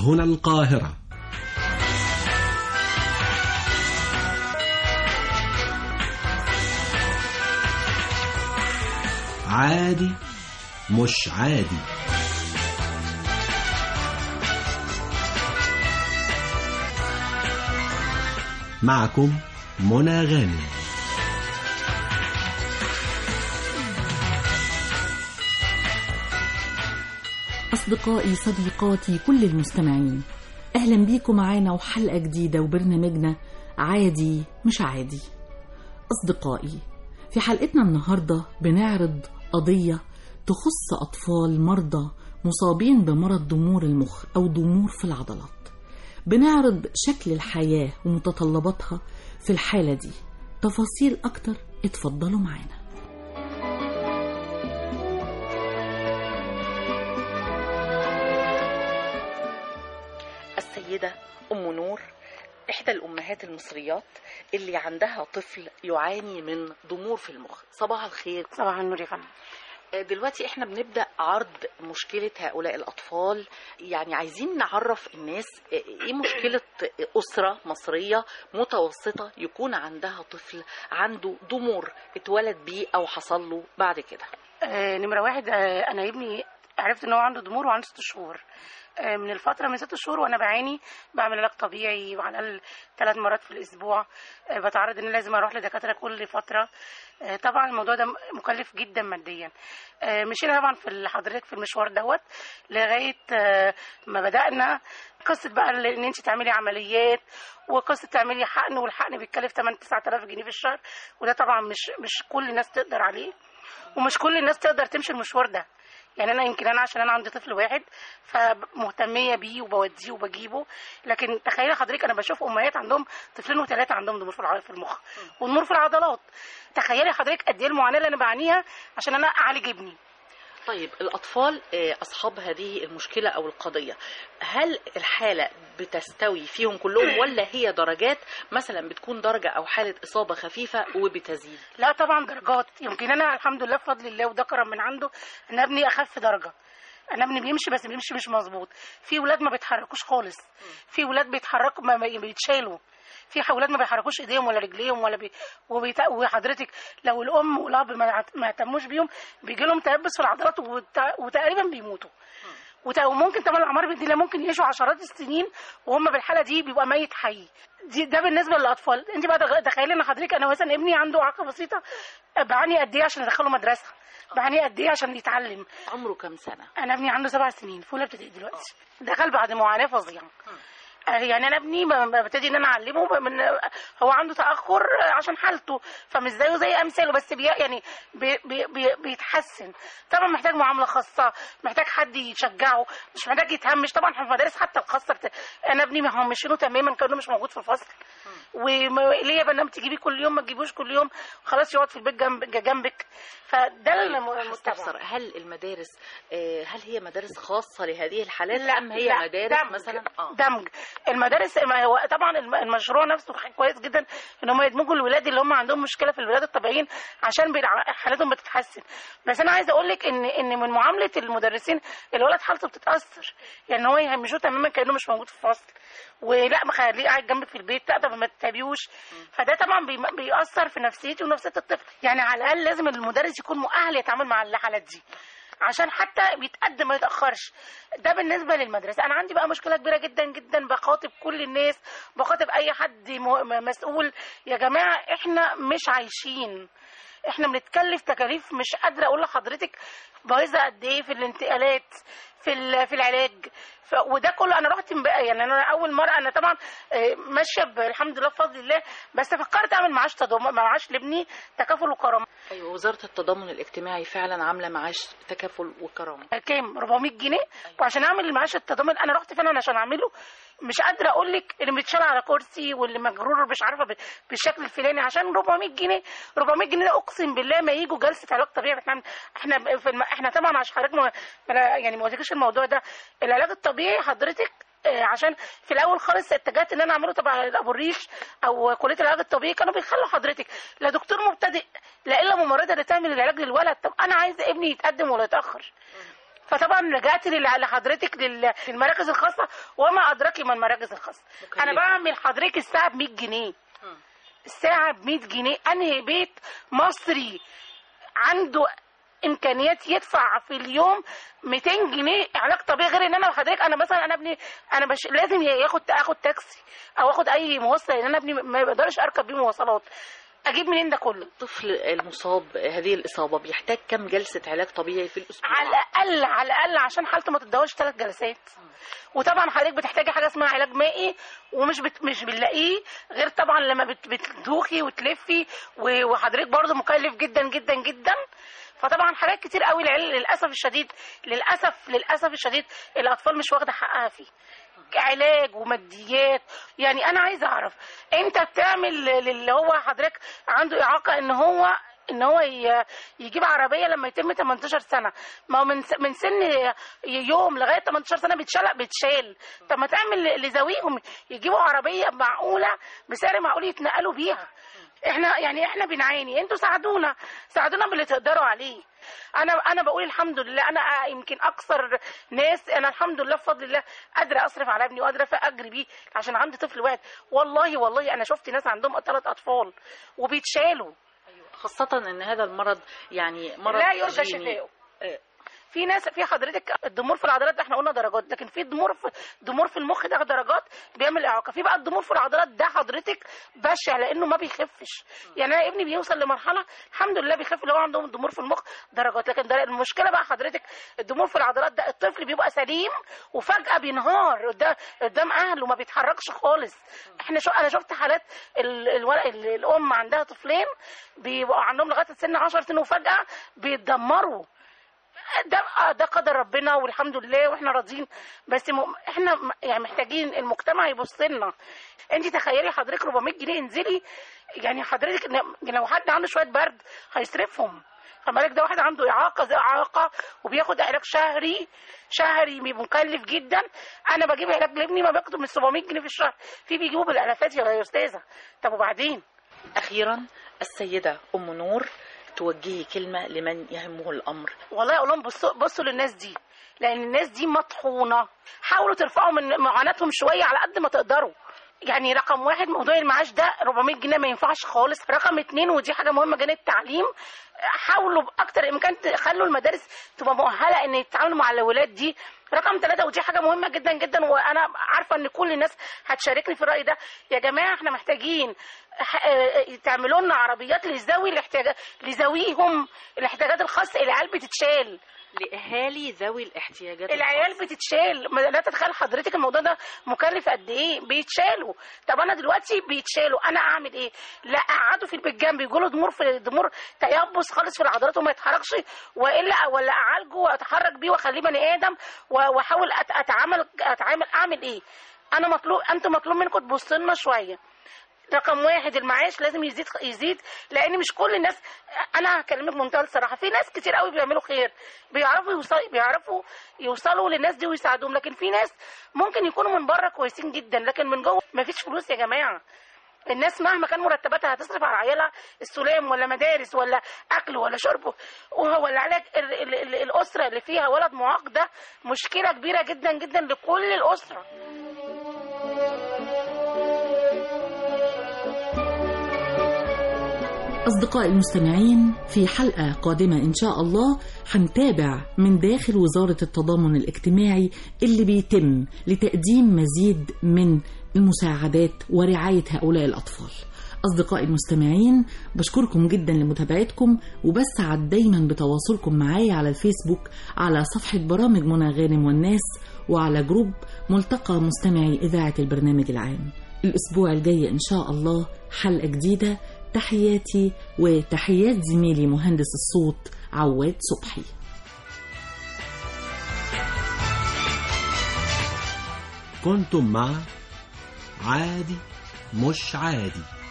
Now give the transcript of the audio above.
هنا القاهرة عادي مش عادي معكم منى غانم أصدقائي صديقاتي كل المستمعين أهلا بيكم معانا وحلقة جديدة وبرنامجنا عادي مش عادي أصدقائي في حلقتنا النهاردة بنعرض قضية تخص أطفال مرضى مصابين بمرض ضمور المخ أو ضمور في العضلات بنعرض شكل الحياة ومتطلباتها في الحالة دي تفاصيل أكتر اتفضلوا معانا السيدة أم نور إحدى الأمهات المصريات اللي عندها طفل يعاني من ضمور في المخ صباح الخير صباح النور يا فندم دلوقتي احنا بنبدأ عرض مشكلة هؤلاء الأطفال يعني عايزين نعرف الناس ايه مشكلة أسرة مصرية متوسطة يكون عندها طفل عنده ضمور اتولد بيه أو حصل له بعد كده آه نمرة واحد آه أنا ابني عرفت إن هو عنده ضمور وعنده ست شهور آه من الفترة من ست شهور وأنا بعاني بعمل علاج طبيعي على الأقل ثلاث مرات في الأسبوع آه بتعرض إن لازم أروح لدكاترة كل فترة آه طبعا الموضوع ده مكلف جدا ماديا آه مشينا طبعا في حضرتك في المشوار دوت لغاية آه ما بدأنا قصة بقى إن أنت تعملي عمليات وقصة تعملي حقن والحقن بيتكلف 8 9000 جنيه في الشهر وده طبعا مش مش كل الناس تقدر عليه ومش كل الناس تقدر تمشي المشوار ده يعني انا يمكن انا عشان انا عندي طفل واحد فمهتميه بيه وبوديه وبجيبه لكن تخيلي حضرتك انا بشوف امهات عندهم طفلين وثلاثه عندهم ضمور في المخ والنور في العضلات تخيلي حضرتك قد ايه المعاناه اللي انا بعانيها عشان انا اعالج ابني طيب الأطفال أصحاب هذه المشكلة أو القضية هل الحالة بتستوي فيهم كلهم ولا هي درجات مثلا بتكون درجة أو حالة إصابة خفيفة وبتزيد لا طبعا درجات يمكن أنا الحمد لله بفضل الله وده كرم من عنده أن ابني أخف درجة انا ابني بيمشي بس بيمشي مش مظبوط في ولاد ما بيتحركوش خالص في ولاد بيتحركوا ما بيتشالوا في اولاد ما بيحركوش ايديهم ولا رجليهم ولا بي... وبيت... وحضرتك لو الام والاب ما ما اهتموش بيهم بيجي لهم تيبس في العضلات وت... وتقريبا بيموتوا وت... وممكن طبعا الاعمار دي ممكن يعيشوا عشرات السنين وهم بالحاله دي بيبقى ميت حي دي ده بالنسبه للاطفال انت بقى تخيلي ان حضرتك انا مثلا ابني عنده اعاقه بسيطه بعاني قد ايه عشان ادخله مدرسه بعاني قد ايه عشان يتعلم عمره كام سنه انا ابني عنده سبع سنين في اولى ابتدائي دلوقتي دخل بعد معاناه فظيعه يعني انا ابني ببتدي ان انا اعلمه من هو عنده تاخر عشان حالته فمش زيه زي امثاله بس بي يعني بي بي بيتحسن طبعا محتاج معامله خاصه محتاج حد يشجعه مش محتاج يتهمش طبعا في المدارس حتى الخاصه بت... انا ابني مهمشينه تماما كانه مش موجود في الفصل وليه يا بنام تجيبيه كل يوم ما تجيبوش كل يوم خلاص يقعد في البيت جنب جنبك فده المستفسر هل المدارس هل هي مدارس خاصه لهذه الحالات لا ام هي لا مدارس دمج مثلا آه. دمج المدارس ما هو طبعا المشروع نفسه كويس جدا ان هم يدمجوا الولاد اللي هم عندهم مشكله في الولاد الطبيعيين عشان حالتهم بتتحسن بس انا عايزه اقول لك ان ان من معامله المدرسين الولد حالته بتتاثر يعني هو يهمشوه تماما كانه مش موجود في الفصل ولا مخليه قاعد جنبك في البيت لا طب ما تتابعوش فده طبعا بيأثر في نفسيتي ونفسيه الطفل يعني على الاقل لازم المدرس يكون مؤهل يتعامل مع الحالات دي عشان حتى بيتقدم ما يتاخرش ده بالنسبه للمدرسه انا عندي بقى مشكله كبيره جدا جدا بخاطب كل الناس بخاطب اي حد مسؤول يا جماعه احنا مش عايشين احنا بنتكلف تكاليف مش قادره اقول لحضرتك بايظه قد ايه في الانتقالات في في العلاج ف... وده كله انا رحت بقى يعني انا اول مره انا طبعا ماشيه الحمد لله بفضل الله بس فكرت اعمل معاش تضامن معاش لابني تكافل وكرامه ايوه وزاره التضامن الاجتماعي فعلا عامله معاش تكافل وكرامه كام 400 جنيه وعشان اعمل المعاش التضامن انا رحت فين عشان اعمله مش قادره اقول لك اللي متشال على كرسي واللي مجرور مش عارفه بالشكل الفلاني عشان 400 جنيه 400 جنيه ده اقسم بالله ما يجوا جلسه علاج طبيعي احنا احنا في الم... احنا طبعا عشان حضرتك ما... يعني ما قلتلكش الموضوع ده العلاج الطبيعي حضرتك عشان في الاول خالص اتجهت ان انا اعمله تبع ابو الريش او كليه العلاج الطبيعي كانوا بيخلوا حضرتك لا دكتور مبتدئ لا الا ممرضه اللي تعمل العلاج للولد طب انا عايزه ابني يتقدم ولا يتاخر فطبعا رجعت لل- لحضرتك لل- للمراكز الخاصه وما ادراكي ما المراكز الخاصه مكلفة. انا بعمل حضرتك الساعه ب 100 جنيه الساعه ب 100 جنيه انهي بيت مصري عنده امكانيات يدفع في اليوم 200 جنيه علاج طبيعي غير ان انا وحضرتك انا مثلا انا ابني انا بش لازم ياخد اخد تاكسي او اخد اي مواصله لان انا ابني ما بقدرش اركب بيه مواصلات اجيب منين ده كله الطفل المصاب هذه الإصابة بيحتاج كم جلسة علاج طبيعي في الأسبوع؟ على الاقل على الاقل عشان حالته ما تتداولش ثلاث جلسات وطبعا حضرتك بتحتاجي حاجه اسمها علاج مائي ومش بت... مش بنلاقيه غير طبعا لما بت... بتدوخي وتلفي و... وحضرتك برضه مكلف جدا جدا جدا فطبعا حاجات كتير قوي العيال للاسف الشديد للاسف للاسف الشديد الاطفال مش واخده حقها فيه علاج وماديات يعني انا عايزه اعرف انت بتعمل اللي هو حضرتك عنده اعاقه ان هو ان هو ي- يجيب عربيه لما يتم 18 سنه ما هو من س- من سن يوم لغايه 18 سنه بيتشال بيتشال طب ما تعمل لذويهم يجيبوا عربيه معقوله بسعر معقول يتنقلوا بيها احنا يعني احنا بنعاني انتوا ساعدونا ساعدونا باللي تقدروا عليه انا انا بقول الحمد لله انا يمكن اكثر ناس انا الحمد لله بفضل الله قادره اصرف على ابني وقادره اجري بيه عشان عندي طفل واحد والله والله انا شفت ناس عندهم ثلاث اطفال وبيتشالوا خاصة إن هذا المرض يعني مرض لا يرجى جيني. شفائه آه، في ناس في حضرتك الضمور في العضلات ده احنا قلنا درجات لكن في ضمور في ضمور في المخ ده درجات بيعمل اعاقه في بقى الضمور في العضلات ده حضرتك بشع لانه ما بيخفش يعني انا ابني بيوصل لمرحله الحمد لله بيخف اللي هو عندهم ضمور في المخ درجات لكن ده المشكله بقى حضرتك الضمور في العضلات ده الطفل بيبقى سليم وفجاه بينهار قدام قدام اهله ما بيتحركش خالص احنا شو انا شفت حالات ال... الولد ال... الام عندها طفلين بيبقوا عندهم لغايه سن 10 سنين وفجاه بيتدمروا ده ده قدر ربنا والحمد لله واحنا راضيين بس م... احنا م- يعني محتاجين المجتمع يبص لنا انت تخيلي حضرتك 400 جنيه انزلي يعني حضرتك ن- لو حد عنده شويه برد هيصرفهم فما بالك ده واحد عنده اعاقه زي اعاقه وبياخد علاج شهري شهري مكلف جدا انا بجيب علاج لابني ما باخده من 700 جنيه في الشهر في بيجيبوا بالالافات يا استاذه طب وبعدين أخيرا السيدة أم نور توجهي كلمة لمن يهمه الأمر والله اقول لهم بصوا بصوا للناس دي لان الناس دي مطحونه حاولوا ترفعوا من معاناتهم شويه على قد ما تقدروا يعني رقم واحد موضوع المعاش ده 400 جنيه ما ينفعش خالص رقم اتنين ودي حاجه مهمه جدا التعليم حاولوا باكتر امكان تخلوا المدارس تبقى مؤهله ان يتعاملوا مع الاولاد دي رقم ثلاثة ودي حاجة مهمة جدا جدا وأنا عارفة إن كل الناس هتشاركني في الرأي ده يا جماعة إحنا محتاجين ح- آه، تعملوا لنا عربيات لذوي الاحتياجات لذويهم الاحتياجات الخاصة العيال بتتشال لأهالي ذوي الاحتياجات العيال الخاصة. بتتشال ما- لا تتخيل حضرتك الموضوع ده مكلف قد ايه بيتشالوا طب انا دلوقتي بيتشالوا انا اعمل ايه لا اقعده في البيت جنبي يجيله ضمور في ضمور تيبس خالص في العضلات وما يتحركش والا ولا اعالجه واتحرك بيه واخليه بني ادم و- واحاول أت- اتعامل اتعامل اعمل ايه انا مطلوب انتوا مطلوب منكم تبصوا لنا شويه رقم واحد المعاش لازم يزيد يزيد لان مش كل الناس انا هكلمك بمنتهى الصراحه في ناس كتير قوي بيعملوا خير بيعرفوا يوصلوا بيعرفوا يوصلوا للناس دي ويساعدوهم لكن في ناس ممكن يكونوا من بره كويسين جدا لكن من جوه مفيش فلوس يا جماعه الناس مهما كان مرتباتها هتصرف على عيالها السلام ولا مدارس ولا اكل ولا شرب وهو العلاج ال- ال- ال- الاسره اللي فيها ولد معاق ده مشكله كبيره جدا جدا لكل الاسره أصدقائي المستمعين في حلقة قادمة إن شاء الله هنتابع من داخل وزارة التضامن الاجتماعي اللي بيتم لتقديم مزيد من المساعدات ورعاية هؤلاء الأطفال أصدقائي المستمعين بشكركم جدا لمتابعتكم وبسعد دايما بتواصلكم معايا على الفيسبوك على صفحة برامج منى غانم والناس وعلى جروب ملتقى مستمعي إذاعة البرنامج العام الأسبوع الجاي إن شاء الله حلقة جديدة تحياتي وتحيات زميلي مهندس الصوت عواد صبحي كنتم مع عادي مش عادي